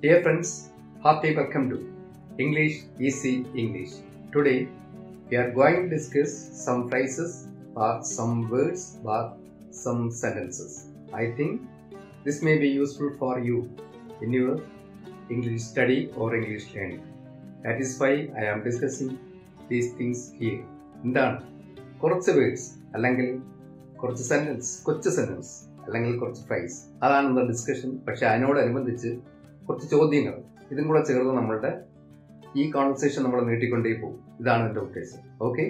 Dear friends, hearty welcome to English Easy English. Today we are going to discuss some phrases or some words or some sentences. I think this may be useful for you in your English study or English learning. That is why I am discussing these things here. എന്താണ് കുറച്ച് words അല്ലെങ്കിൽ കുറച്ച് sentence കൊച്ചു sentence അല്ലെങ്കിൽ കുറച്ച് fries അതാണ് ഇന്നത്തെ discussion പക്ഷെ അതിനോടനുബന്ധിച്ച് കുറച്ച് ചോദ്യങ്ങൾ ഇതും കൂടെ ചേർന്ന് നമ്മളുടെ ഈ കോൺവെർസേഷൻ നമ്മൾ നീട്ടിക്കൊണ്ടേ പോകും ഇതാണ് എൻ്റെ ഉദ്ദേശം ഓക്കെ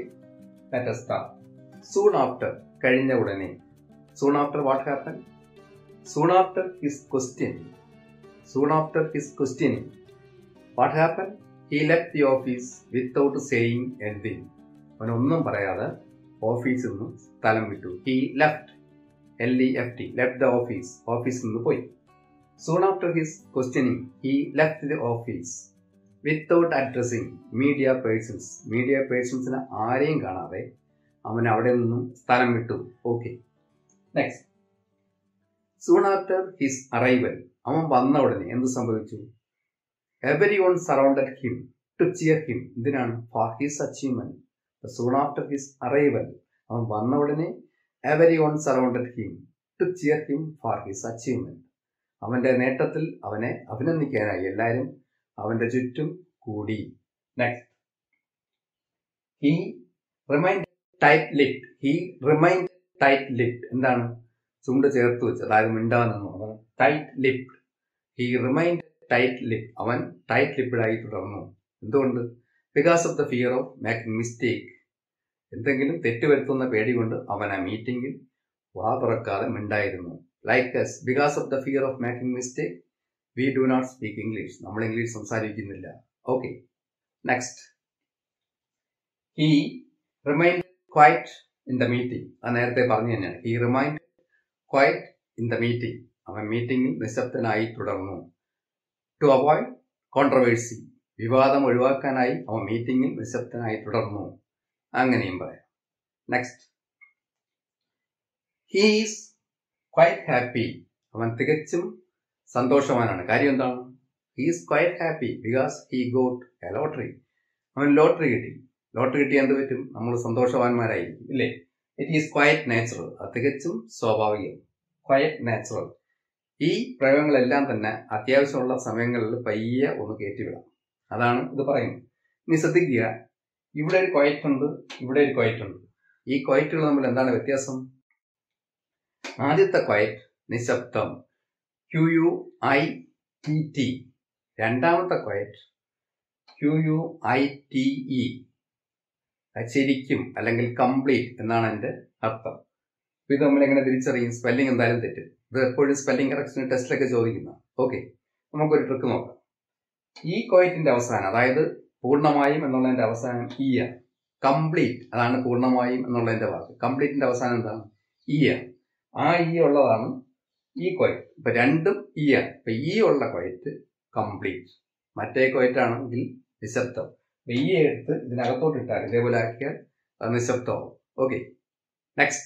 സൂൺ ആഫ്റ്റർ കഴിഞ്ഞ ഉടനെ soon after what happen soon after his question soon after his question what happen he let the office without saying anything അവനൊന്നും പറയാതെ ഓഫീസിൽ നിന്ന് സ്ഥലം വിട്ടു he left L E F T left the office ഓഫീസിൽ നിന്ന് പോയി soon after his questioning he left the office without addressing media persons media പേഴ്സൺസിനെ ആരെയും കാണാതെ അവൻ അവിടെ നിന്നും സ്ഥലം വിട്ടു okay next soon after his arrival അവൻ വന്ന ഉടനെ എന്ത് സംഭവിച്ചു every one surrounded him to cheer him എന്തിനാണ് for his achievement soon after his arrival അവൻ വന്ന ഉടനെ every one surrounded him to cheer him for his achievement അവന്റെ നേട്ടത്തിൽ അവനെ അഭിനന്ദിക്കാനായി എല്ലാവരും അവന്റെ ചുറ്റും കൂടി next he remind tight lipped he remind tight lipped എന്താണ് ചുണ്ട് ചേർത്ത് വെച്ച് അതായത് മിണ്ടാന്നു അവൻ tight lipped he remind tight lip അവൻ ടൈറ്റ് ലിപ്ഡായി തുടർന്നു എന്തുകൊണ്ട് because of the fear of making mistake എന്തെങ്കിലും തെറ്റ് വരുത്തുന്ന പേടി കൊണ്ട് അവൻ ആ മീറ്റിംഗിൽ വാ തുറക്കാതെ മിണ്ടായിരുന്നു like as because of the fear of making mistake we do not speak English നമ്മൾ ഇംഗ്ലീഷ് സംസാരിക്കുന്നില്ല okay next he remind quiet in the meeting അത് നേരത്തെ പറഞ്ഞു തന്നെയാണ് he remind quiet in the meeting അവൻ മീറ്റിംഗിൽ നിശബ്ദനായി തുടർന്നു ടു അവോയ്ഡ് കോൺട്രവേഴ്സി വിവാദം ഒഴിവാക്കാനായി അവൻ മീറ്റിംഗിൽ നിശബ്ദനായി തുടർന്നു അങ്ങനെയും പറയാം നെക്സ്റ്റ് ഹീസ് ക്വൈറ്റ് ഹാപ്പി അവൻ തികച്ചും സന്തോഷവാനാണ് കാര്യം എന്താണ് he's quite happy because he got a lottery അവൻ ലോട്ടറി കിട്ടി ലോട്ടറി കിട്ടി എന്ത് പറ്റും നമ്മൾ സന്തോഷവാന്മാരായിരിക്കും ഇല്ലേ ഇറ്റ് ഈസ് ക്വയറ്റ് നാച്ചുറൽ അത് തികച്ചും സ്വാഭാവികം ക്വയറ്റ് നാച്ചുറൽ ഈ പ്രയോഗങ്ങളെല്ലാം തന്നെ അത്യാവശ്യമുള്ള സമയങ്ങളിൽ പയ്യെ ഒന്ന് കയറ്റിവിടാം അതാണ് ഇത് പറയുന്നത് ഇനി ശ്രദ്ധിക്കുക ഇവിടെ ഒരു ക്വയറ്റ് ഉണ്ട് ഇവിടെ ഒരു ക്വയറ്റ് ഉണ്ട് ഈ ക്വയറ്റുകൾ തമ്മിൽ എന്താണ് വ്യത്യാസം ആദ്യത്തെ ക്വയറ്റ് നിശബ്ദം Q U I T T രണ്ടാമത്തെ quiet Q U I T E ശരിക്കും അല്ലെങ്കിൽ കംപ്ലീറ്റ് എന്നാണ് എൻ്റെ അർത്ഥം ഇത് നമ്മൾ എങ്ങനെ തിരിച്ചറിയും സ്പെല്ലിംഗ് എന്തായാലും തെറ്റും ഇത് എപ്പോഴും സ്പെല്ലിംഗ് കറക്ഷൻ ടെസ്റ്റിലൊക്കെ ചോദിക്കുന്ന ഓക്കെ നമുക്കൊരു ട്രിക്ക് നോക്കാം ഈ കോയറ്റിന്റെ അവസാനം അതായത് പൂർണ്ണമായും എന്നുള്ളതിന്റെ അവസാനം ഇ ആണ് കംപ്ലീറ്റ് അതാണ് പൂർണ്ണമായും എന്നുള്ളതിന്റെ വാക്ക് കംപ്ലീറ്റിന്റെ അവസാനം എന്താണ് ഇ ആണ് ആ ഇ ഉള്ളതാണ് ഈ കോയറ്റ് ഇപ്പൊ രണ്ടും ഇ ആണ് ഇപ്പൊ ഇ ഉള്ള കോയറ്റ് കംപ്ലീറ്റ് മറ്റേ കോയറ്റ് ആണെങ്കിൽ നിശബ്ദം അപ്പൊ ഈ എടുത്ത് ഇതിനകത്തോട്ട് ഇട്ടാൽ ഇതേപോലെ ആക്കിയാൽ അത് നിശബ്ദമാവും okay next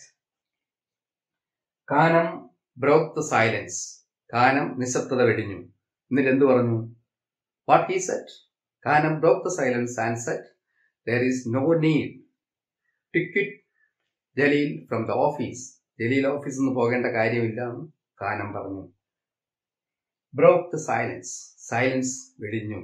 Kanam broke the silence Kanam നിശബ്ദത വെടിഞ്ഞു എന്നിട്ട് എന്ത് പറഞ്ഞു what he said Kanam broke the silence and said there is no need to quit Jaleel from the office Jaleel ഓഫീസിൽ നിന്ന് പോകേണ്ട കാര്യമില്ല എന്ന് കാനം പറഞ്ഞു ബ്രോക്ക് ദ സൈലൻസ് സൈലൻസ് വെടിഞ്ഞു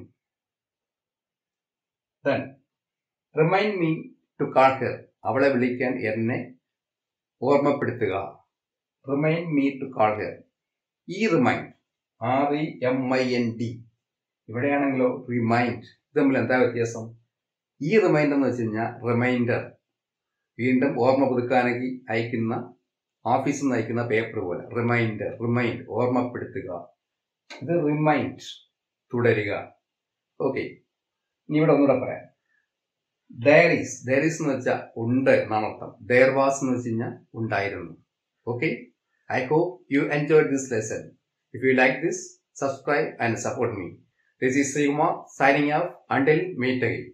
then remind me to call her അവളെ വിളിക്കാൻ എന്നെ ഓർമ്മപ്പെടുത്തുക remind me to call her ഈ remind R E M I N D ഇവിടെയാണെങ്കിലോ റിമൈൻഡ് ഇത് തമ്മിൽ എന്താ വ്യത്യാസം ഈ റിമൈൻഡ് എന്ന് വെച്ച് കഴിഞ്ഞാൽ റിമൈൻഡർ വീണ്ടും ഓർമ്മ പുതുക്കാനെങ്കിൽ അയക്കുന്ന ഓഫീസിൽ നിന്ന് അയക്കുന്ന പേപ്പർ പോലെ റിമൈൻഡർ റിമൈൻഡ് ഓർമ്മപ്പെടുത്തുക ഇത് റിമൈൻഡ് തുടരുക ഓക്കെ ഇനി ഇവിടെ ഒന്നുകൂടെ പറയാം ദയറീസ് ദയറീസ് എന്ന് വെച്ചാൽ ഉണ്ട് എന്നാണ് അർത്ഥം ദയർ വാസ് എന്ന് വെച്ച് കഴിഞ്ഞാൽ ഉണ്ടായിരുന്നു okay I hope you enjoy this lesson if you like this subscribe and support me this is Sreekumar signing off until meet again